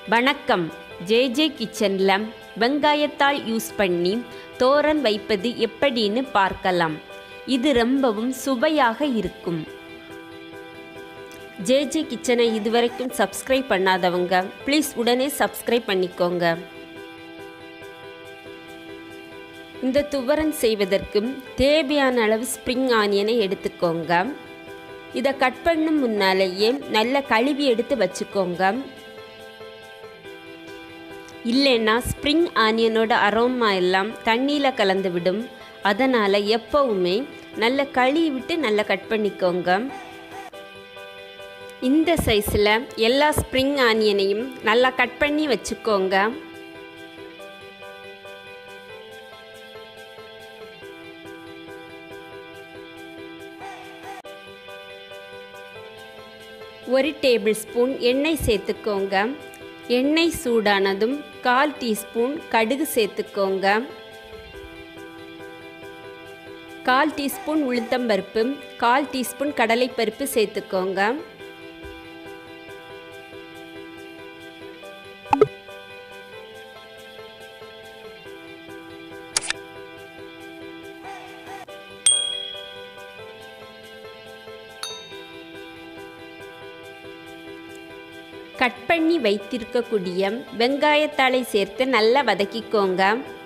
வணக்கம் ஜேஜே கிச்சனில் வெங்காயத்தாள் யூஸ் பண்ணி தோரன் வைப்பது எப்படின்னு பார்க்கலாம் இது ரொம்பவும் சுவையாக இருக்கும் ஜேஜே கிச்சனை இதுவரைக்கும் சப்ஸ்கிரைப் பண்ணாதவங்க ப்ளீஸ் உடனே சப்ஸ்கிரைப் பண்ணிக்கோங்க இந்த துவரன் செய்வதற்கு தேவையான அளவு ஸ்ப்ரிங் ஆனியனை எடுத்துக்கோங்க இதை கட் பண்ணும் முன்னாலேயே நல்லா கழுவி எடுத்து வச்சுக்கோங்க இல்லைன்னா ஸ்ப்ரிங் ஆனியனோட அரோமா எல்லாம் தண்ணியில் கலந்து விடும் அதனால் எப்போவுமே நல்லா கழுவி விட்டு நல்லா கட் பண்ணிக்கோங்க இந்த சைஸில் எல்லா ஸ்ப்ரிங் ஆனியனையும் நல்லா கட் பண்ணி வச்சுக்கோங்க ஒரு டேபிள் ஸ்பூன் எண்ணெய் சேர்த்துக்கோங்க எண்ணெய் சூடானதும் கால் டீஸ்பூன் கடுகு சேர்த்துக்கோங்க கால் டீஸ்பூன் உளுத்தம்பருப்பு கால் டீஸ்பூன் கடலைப்பருப்பு சேர்த்துக்கோங்க கட் பண்ணி வைத்திருக்கக்கூடிய வெங்காயத்தாளை சேர்த்து நல்லா வதக்கிக்கோங்க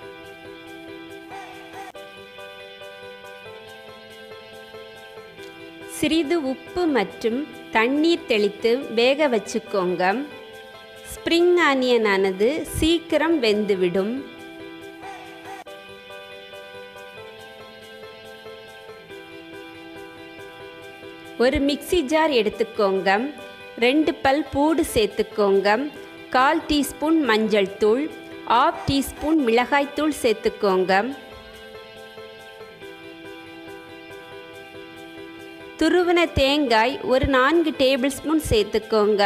சிறிது உப்பு மற்றும் தண்ணீர் தெளித்து வேக வச்சுக்கோங்க ஸ்ப்ரிங் ஆனியனானது சீக்கிரம் வெந்துவிடும் ஒரு மிக்சி ஜார் எடுத்துக்கோங்க ரெண்டு பல் பூடு சேர்த்துக்கோங்க கால் டீஸ்பூன் மஞ்சள் தூள் ஆஃப் டீஸ்பூன் மிளகாய்த்தூள் சேர்த்துக்கோங்க துருவன தேங்காய் ஒரு நான்கு டேபிள் ஸ்பூன் சேர்த்துக்கோங்க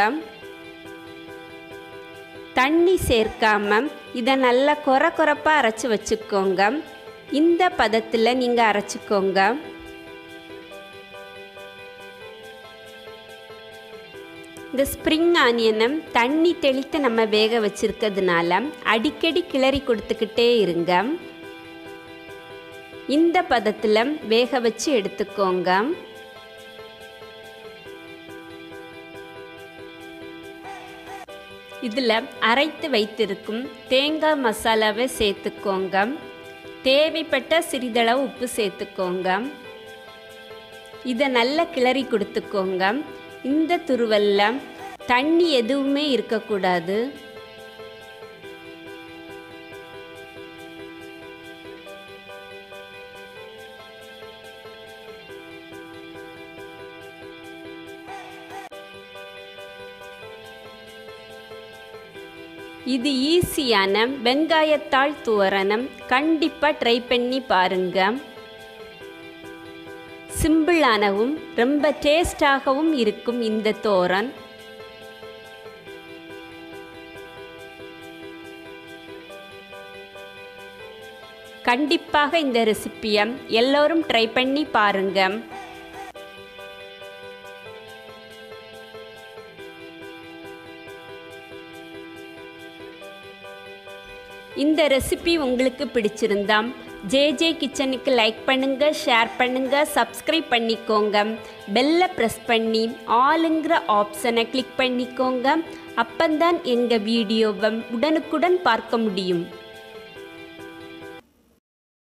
தண்ணி சேர்க்காம இதை நல்லா கொர கொரப்பாக அரைச்சி வச்சுக்கோங்க இந்த பதத்தில் நீங்கள் அரைச்சிக்கோங்க இந்த ஸ்ப்ரிங் ஆனியனை தண்ணி தெளித்து நம்ம வேக வச்சிருக்கிறதுனால அடிக்கடி கிளறி கொடுத்துக்கிட்டே இருங்க இந்த பதத்தில் வேக வச்சு எடுத்துக்கோங்க இதில் அரைத்து வைத்திருக்கும் தேங்காய் மசாலாவை சேர்த்துக்கோங்க தேவைப்பட்ட சிறிதளவு உப்பு சேர்த்துக்கோங்க இதை நல்லா கிளறி கொடுத்துக்கோங்க இந்த துருவலில் தண்ணி எதுவுமே இருக்கக்கூடாது இது ஈஸியான வெங்காயத்தாள் துவரணம் கண்டிப்பாக ட்ரை பண்ணி பாருங்க சிம்பிளானவும் ரொம்ப டேஸ்டாகவும் இருக்கும் இந்த தோரன் கண்டிப்பாக இந்த ரெசிப்பியை எல்லோரும் ட்ரை பண்ணி பாருங்க இந்த ரெசிபி உங்களுக்கு பிடிச்சிருந்தா ஜேஜே கிச்சனுக்கு லைக் பண்ணுங்க ஷேர் பண்ணுங்க சப்ஸ்கிரைப் பண்ணிக்கோங்க பெல்லை ப்ரெஸ் பண்ணி ஆளுங்கிற ஆப்ஷனை கிளிக் பண்ணிக்கோங்க அப்பந்தான் எங்கள் வீடியோவை உடனுக்குடன் பார்க்க முடியும்